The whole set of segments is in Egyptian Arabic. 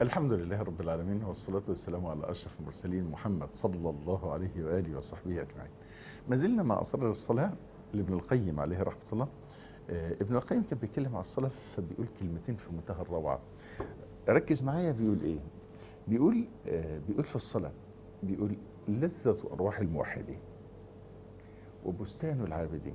الحمد لله رب العالمين والصلاة والسلام على أشرف المرسلين محمد صلى الله عليه وآله وصحبه أجمعين ما زلنا مع أسرار الصلاة لابن القيم عليه رحمة الله آه، ابن القيم كان بيتكلم على الصلاة فبيقول كلمتين في منتهى الروعة ركز معايا بيقول ايه بيقول آه، بيقول في الصلاة بيقول لذة أرواح الموحدين وبستان العابدين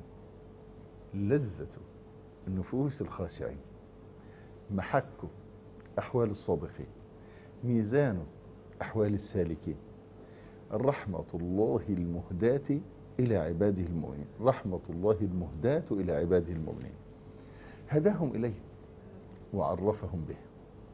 لذة النفوس الخاشعين محك أحوال الصادقين ميزان أحوال السالكين رحمة الله المهداة إلى عباده المؤمنين رحمة الله المهداة إلى عباده المؤمنين هداهم إليه وعرفهم به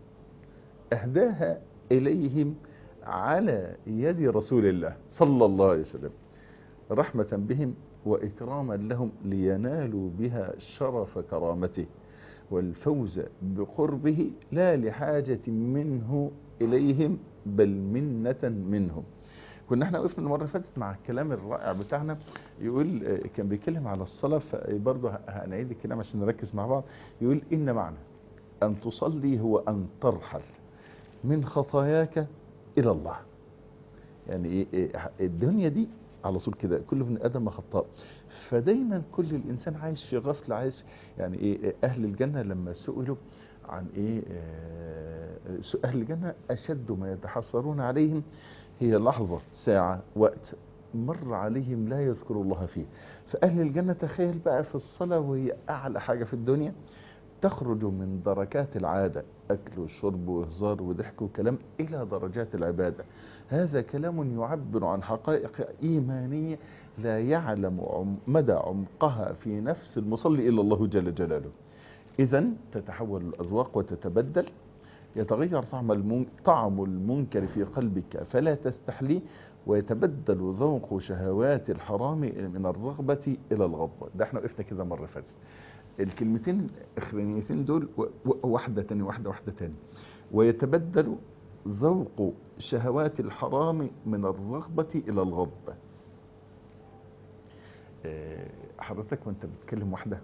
أهداها إليهم على يد رسول الله صلى الله عليه وسلم رحمة بهم وإكراما لهم لينالوا بها شرف كرامته والفوز بقربه لا لحاجة منه إليهم بل منة منهم كنا احنا وقفنا المرة اللي فاتت مع الكلام الرائع بتاعنا يقول آه، كان بيتكلم على الصلاة فبرضه هنعيد الكلام عشان نركز مع بعض يقول إن معنى أن تصلي هو أن ترحل من خطاياك إلى الله يعني إيه إيه الدنيا دي على طول كده كل ابن ادم خطاء فدايما كل الانسان عايش في غفله عايش يعني ايه اهل الجنه لما سئلوا عن ايه آه، سؤال اهل الجنه اشد ما يتحسرون عليهم هي لحظه ساعه وقت مر عليهم لا يذكر الله فيه فاهل الجنه تخيل بقى في الصلاه وهي اعلى حاجه في الدنيا تخرج من دركات العادة أكل وشرب وهزار وضحك وكلام إلى درجات العبادة هذا كلام يعبر عن حقائق إيمانية لا يعلم عم- مدى عمقها في نفس المصلي إلا الله جل جلاله إذا تتحول الأذواق وتتبدل يتغير طعم المن... طعم المنكر في قلبك فلا تستحليه ويتبدل ذوق شهوات الحرام من الرغبة إلى الغضب ده احنا وقفنا كده مرة فاتت الكلمتين الاخرانيتين دول و- و- واحدة تاني واحدة واحدة تاني ويتبدل ذوق شهوات الحرام من الرغبة إلى الغضب آه، حضرتك وانت بتكلم واحدة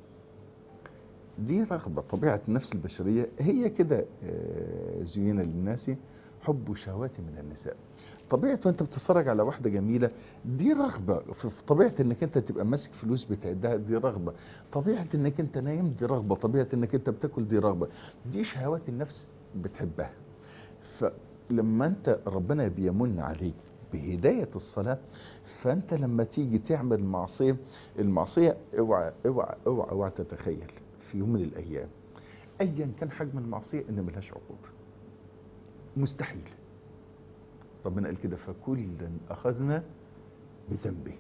دي رغبة طبيعة النفس البشرية هي كده آه، زين للناس حب شهوات من النساء طبيعة وانت بتتفرج على واحدة جميلة دي رغبة في في طبيعة انك انت تبقى ماسك فلوس بتعدها دي رغبة طبيعة انك انت نايم دي رغبة طبيعة انك انت بتاكل دي رغبة دي شهوات النفس بتحبها فلما انت ربنا بيمن عليك بهداية الصلاة فانت لما تيجي تعمل معصية المعصية اوعى اوعى اوعى اوعى تتخيل في يوم من الايام ايا كان حجم المعصية ان ملهاش عقوبة مستحيل ربنا قال كده فكلا اخذنا بذنبه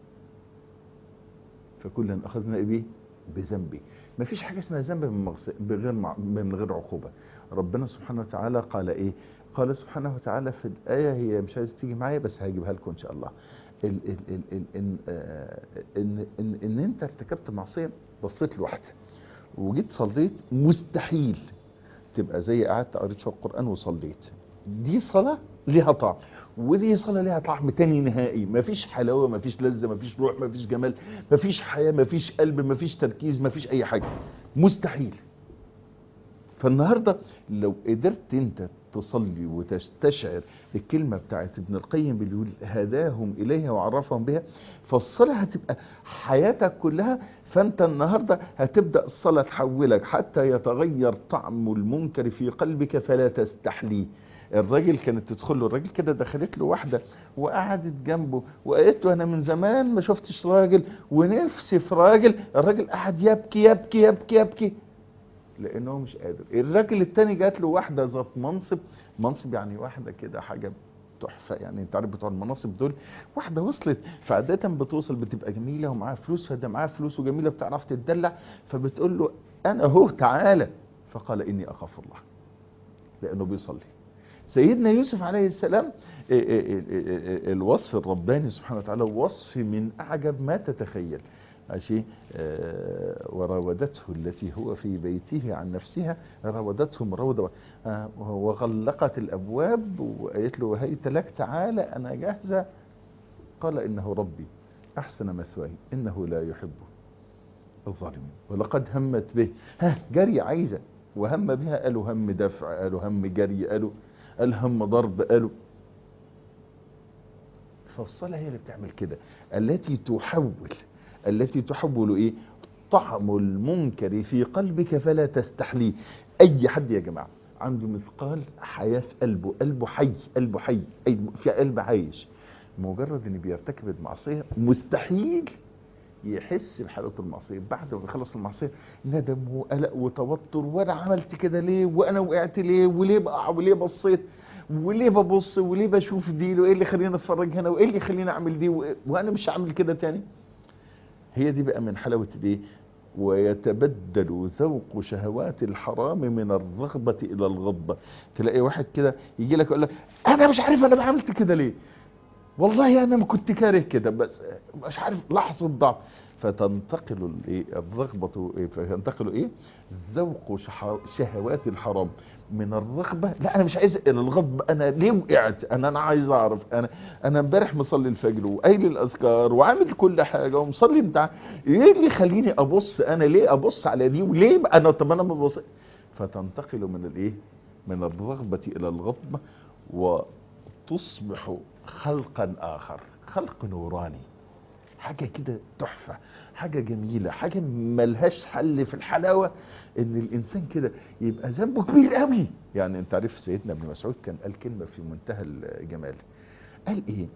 فكلا اخذنا ايه بذنبه ما فيش حاجه اسمها ذنب من مغص- بغير مع- من غير عقوبه ربنا سبحانه وتعالى قال ايه قال سبحانه وتعالى في الايه هي مش عايز تيجي معايا بس هجيبها لكم ان شاء الله ال ال ال ال ان, آه، ان ان ان انت ارتكبت معصيه بصيت لواحده وجيت صليت مستحيل تبقى زي قعدت قريت شويه قران وصليت دي صلاه ليها طعم ودي صلاه ليها طعم تاني نهائي مفيش حلاوه مفيش لذه مفيش روح مفيش جمال مفيش حياه مفيش قلب مفيش تركيز مفيش اي حاجه مستحيل فالنهارده لو قدرت انت تصلي وتستشعر الكلمه بتاعت ابن القيم اللي يقول هداهم اليها وعرفهم بها فالصلاه هتبقى حياتك كلها فانت النهارده هتبدا الصلاه تحولك حتى يتغير طعم المنكر في قلبك فلا تستحليه الراجل كانت تدخل له الراجل كده دخلت له واحده وقعدت جنبه وقالت له انا من زمان ما شفتش راجل ونفسي في راجل الراجل قعد يبكي يبكي يبكي يبكي لانه مش قادر الراجل التاني جات له واحده ذات منصب منصب يعني واحده كده حاجه تحفه يعني انت عارف بتوع المناصب دول واحده وصلت فعاده بتوصل بتبقى جميله ومعاها فلوس فده معاها فلوس وجميله بتعرف تتدلع فبتقول له انا اهو تعالى فقال اني اخاف الله لانه بيصلي سيدنا يوسف عليه السلام إيه إيه إيه إيه الوصف الرباني سبحانه وتعالى وصف من اعجب ما تتخيل ماشي آه، وراودته التي هو في بيته عن نفسها راودته مراودة آه، وغلقت الابواب وقالت له هيت لك تعالى انا جاهزه قال انه ربي احسن مثواي انه لا يحب الظالمين ولقد همت به ها جري عايزه وهم بها قالوا هم دفع قالوا هم جري قالوا قال هم ضرب قالوا فالصلاة هي اللي بتعمل كده التي تحول التي تحول ايه طعم المنكر في قلبك فلا تستحليه اي حد يا جماعة عنده مثقال حياة في قلبه قلبه حي قلبه حي أي في قلب عايش مجرد ان بيرتكب المعصية مستحيل يحس بحلاوة المعصية بعد ما بيخلص المعصية ندم وقلق وتوتر وانا عملت كده ليه وانا وقعت ليه وليه بقع وليه بصيت وليه ببص وليه بشوف دي وايه اللي خليني اتفرج هنا وايه اللي خليني اعمل دي وانا مش هعمل كده تاني هي دي بقى من حلاوة دي ويتبدل ذوق شهوات الحرام من الرغبة الى الغضبة تلاقي واحد كده يجي لك يقول لك انا مش عارف انا عملت كده ليه والله انا ما كنت كاره كده بس مش عارف لحظة ضعف فتنتقل الايه الرغبة إيه فتنتقل ايه ذوق شهوات الحرام من الرغبة لا انا مش عايز الى الغضب انا ليه وقعت انا انا عايز اعرف انا انا امبارح مصلي الفجر وقايل الاذكار وعامل كل حاجة ومصلي بتاع ايه اللي يخليني ابص انا ليه ابص على دي وليه انا طب انا ما ببص فتنتقل من الايه من الرغبة الى الغضب وتصبح خلقا اخر خلق نوراني حاجة كده تحفة حاجة جميلة حاجة ملهاش حل في الحلاوة ان الانسان كده يبقى ذنبه كبير قوي يعني انت عارف سيدنا ابن مسعود كان قال كلمة في منتهى الجمال قال ايه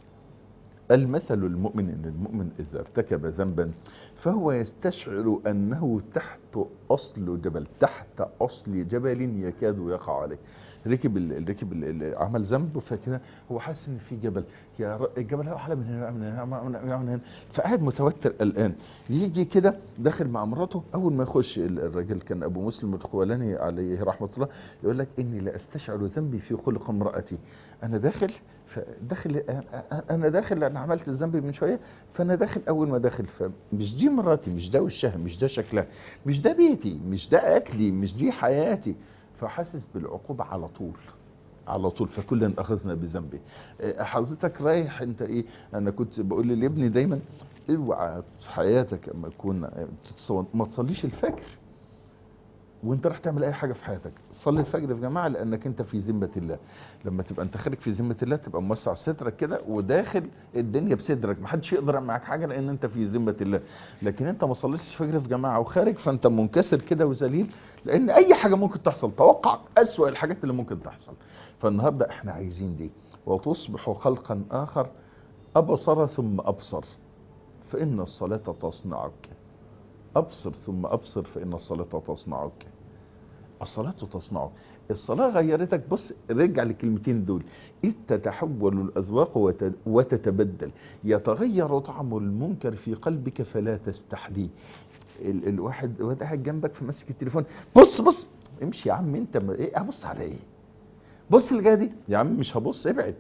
المثل المؤمن ان المؤمن اذا ارتكب ذنبا فهو يستشعر انه تحت اصل جبل تحت اصل جبل يكاد يقع عليه ركب ال ركب ال عمل ذنب فكده هو حاسس ان في جبل يا الجبل اعلى من هنا من هنا من هنا فقاعد متوتر الان يجي كده داخل مع مراته اول ما يخش الراجل كان ابو مسلم الخولاني عليه رحمه الله يقول لك اني لا استشعر ذنبي في خلق امراتي انا داخل فداخل انا داخل انا عملت الذنب من شويه فانا داخل اول ما داخل فمش دي مراتي مش ده وشها مش ده شكلها مش ده بيتي مش ده اكلي مش دي حياتي فحاسس بالعقوبة على طول على طول فكلنا اخذنا بذنبه حضرتك رايح انت ايه انا كنت بقول لابني دايما اوعى حياتك اما تكون ما تصليش الفجر وانت راح تعمل اي حاجه في حياتك صلي الفجر في جماعه لانك انت في ذمه الله لما تبقى انت خارج في ذمه الله تبقى موسع صدرك كده وداخل الدنيا بصدرك محدش يقدر يعمل معاك حاجه لان انت في ذمه الله لكن انت ما صليتش الفجر في جماعه وخارج فانت منكسر كده وذليل لان اي حاجه ممكن تحصل توقع اسوأ الحاجات اللي ممكن تحصل فالنهارده احنا عايزين دي وتصبح خلقا اخر ابصر ثم ابصر فان الصلاه تصنعك أبصر ثم أبصر فإن الصلاة تصنعك الصلاة تصنعك الصلاة غيرتك بص رجع للكلمتين دول إذ تتحول الأذواق وتتبدل يتغير طعم المنكر في قلبك فلا تستحليه ال الواحد واد قاعد جنبك في ماسك التليفون بص بص امشي يا عم انت ما ايه ابص على ايه بص اللي جايه دي يا عم مش هبص ابعد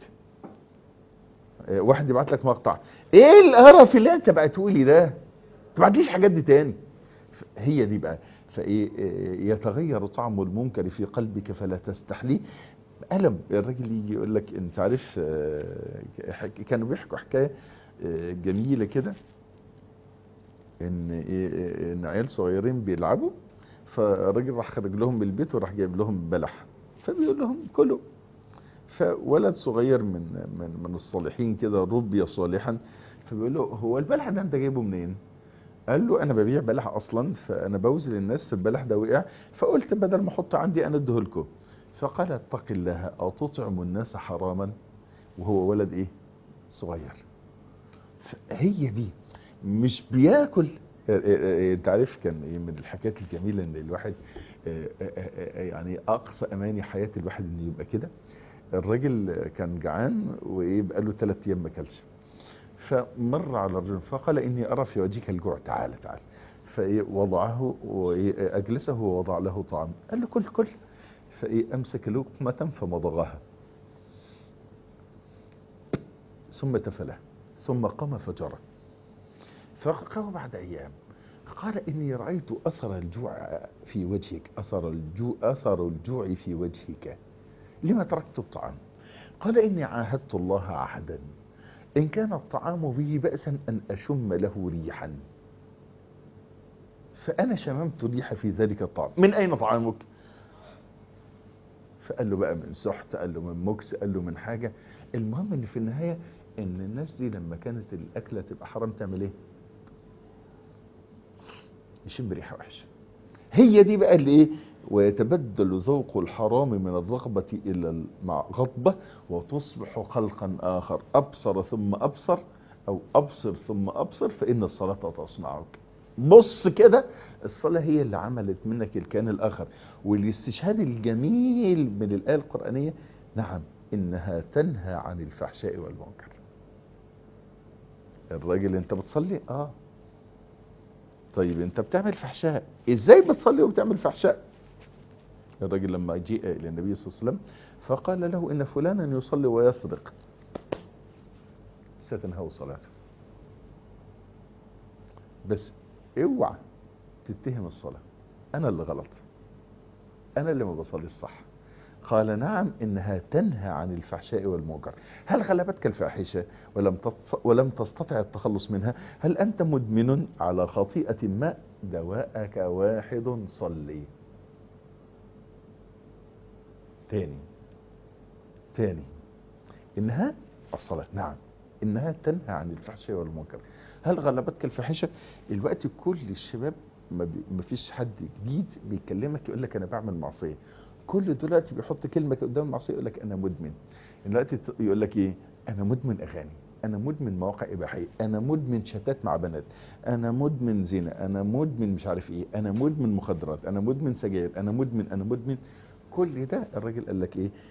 واحد يبعت لك مقطع ايه القرف اللي انت بعته لي ده تبعتليش حاجات دي تاني هي دي بقى فايه يتغير طعم المنكر في قلبك فلا تستحليه ألم الراجل يجي يقول لك انت عارف كانوا بيحكوا حكايه جميله كده ان إيه ان عيال صغيرين بيلعبوا فالراجل راح خرج لهم من البيت وراح جايب لهم بلح فبيقول لهم كلوا فولد صغير من من من الصالحين كده ربي صالحا فبيقول له هو البلح ده انت جايبه منين؟ قال له انا ببيع بلح اصلا فانا بوزن الناس البلح ده وقع فقلت بدل ما احطه عندي انا اديه لكم فقال اتق الله اتطعم الناس حراما وهو ولد ايه صغير هي دي مش بياكل انت عارف كان ايه من الحكايات الجميله ان الواحد يعني اقصى اماني حياه الواحد انه يبقى كده الراجل كان جعان وايه بقاله ثلاث ايام ما اكلش فمر على الرجل فقال إني أرى في وجهك الجوع تعال تعال فوضعه وأجلسه ووضع له طعام قال له كل كل فإيه أمسك لقمة فمضغها ثم تفله ثم قام فجرى فقام بعد أيام قال إني رأيت أثر الجوع في وجهك أثر الجوع, أثر الجوع في وجهك لما تركت الطعام قال إني عاهدت الله عهدا إن كان الطعام به بأسا أن أشم له ريحا فأنا شممت ريح في ذلك الطعام من أين طعامك فقال له بقى من سحت قال له من مكس قال له من حاجة المهم ان في النهاية ان الناس دي لما كانت الاكلة تبقى حرام تعمل ايه يشم ريحة وحشة هي دي بقى اللي ايه ويتبدل ذوق الحرام من الرغبة إلى الغضبة وتصبح خلقا آخر أبصر ثم أبصر أو أبصر ثم أبصر فإن الصلاة تصنعك بص كده الصلاة هي اللي عملت منك الكيان الآخر والاستشهاد الجميل من الآية القرآنية نعم إنها تنهى عن الفحشاء والمنكر الراجل انت بتصلي اه طيب انت بتعمل فحشاء ازاي بتصلي وبتعمل فحشاء الراجل لما جاء الى النبي صلى الله عليه وسلم فقال له ان فلانا يصلي ويسرق ستنهو صلاته بس اوعى تتهم الصلاة انا اللي غلط انا اللي ما بصلي الصح قال نعم انها تنهى عن الفحشاء والمنكر هل غلبتك الفاحشة ولم ولم تستطع التخلص منها هل انت مدمن على خطيئة ما دواءك واحد صلي تاني تاني انها الصلاة نعم انها تنهى عن الفحشاء والمنكر هل غلبتك الفاحشة الوقت كل الشباب ما فيش حد جديد بيكلمك يقول لك انا بعمل معصية كل دلوقتي بيحط كلمة قدام المعصية يقول لك انا مدمن دلوقتي يقول لك ايه انا مدمن اغاني انا مدمن مواقع اباحيه انا مدمن شتات مع بنات انا مدمن زنا انا مدمن مش عارف ايه انا مدمن مخدرات انا مدمن سجاير انا مدمن انا مدمن كل ده الراجل قال لك ايه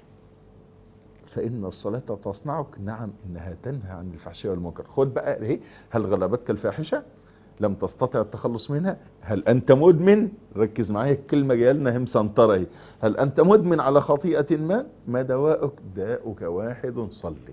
فإن الصلاة تصنعك نعم إنها تنهى عن الفحشاء والمنكر خد بقى ايه هل غلبتك الفاحشة لم تستطع التخلص منها هل أنت مدمن ركز معايا الكلمة جايه لنا هم سنطرة اهي هل أنت مدمن على خطيئة ما ما دواءك داؤك واحد صلي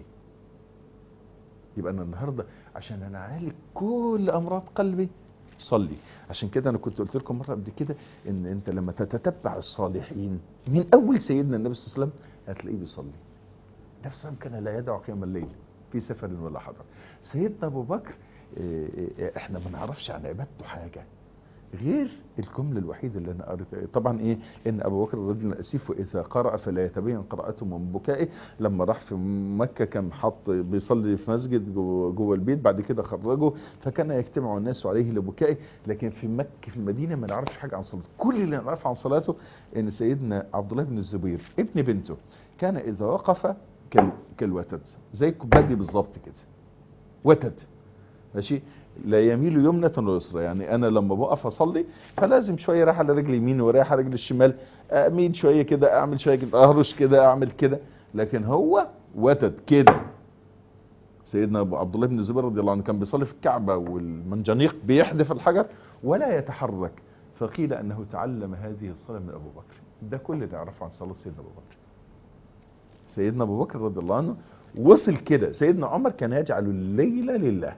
يبقى أنا النهاردة عشان أنا أعالج كل أمراض قلبي صلي عشان كده انا كنت قلت لكم مره قبل كده ان انت لما تتتبع الصالحين من اول سيدنا النبي صلى الله عليه وسلم هتلاقيه بيصلي النبي صلى الله عليه وسلم كان لا يدع قيام الليل في سفر ولا حضر سيدنا ابو بكر احنا ما نعرفش عن عبادته حاجه غير الجمله الوحيده اللي انا قريتها طبعا ايه ان ابو بكر الرجل الاسيف واذا قرأ فلا يتبين قراءته من بكائه لما راح في مكه كان حط بيصلي في مسجد جوه, جوه البيت بعد كده خرجه فكان يجتمع الناس عليه لبكائه لكن في مكه في المدينه ما نعرفش حاجه عن صلاته كل اللي نعرفه عن صلاته ان سيدنا عبد الله بن الزبير ابن بنته كان اذا وقف كالوتد زي الكوبادي بالظبط كده وتد ماشي لا يميل يمنة ولا يسرى يعني انا لما بقف اصلي فلازم شويه رايح على رجل يمين ورايح على رجل الشمال اميل شويه كده اعمل شويه كده اهرش كده اعمل كده لكن هو وتد كده سيدنا ابو عبد الله بن الزبير رضي الله عنه كان بيصلي في الكعبه والمنجنيق بيحدف الحجر ولا يتحرك فقيل انه تعلم هذه الصلاه من ابو بكر ده كل اللي يعرفه عن صلاه سيدنا ابو بكر سيدنا ابو بكر رضي الله عنه وصل كده سيدنا عمر كان يجعل الليل لله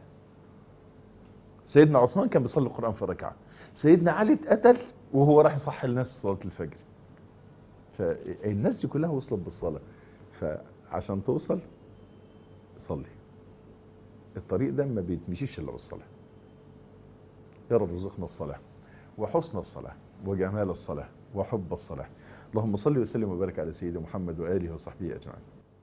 سيدنا عثمان كان بيصلي القرآن في ركعة سيدنا علي اتقتل وهو راح يصحي الناس صلاة الفجر فالناس دي كلها وصلت بالصلاة فعشان توصل صلي الطريق ده ما بيتمشيش الا بالصلاة يا رب رزقنا الصلاة وحسن الصلاة وجمال الصلاة وحب الصلاة اللهم صل وسلم وبارك على سيدنا محمد وآله وصحبه أجمعين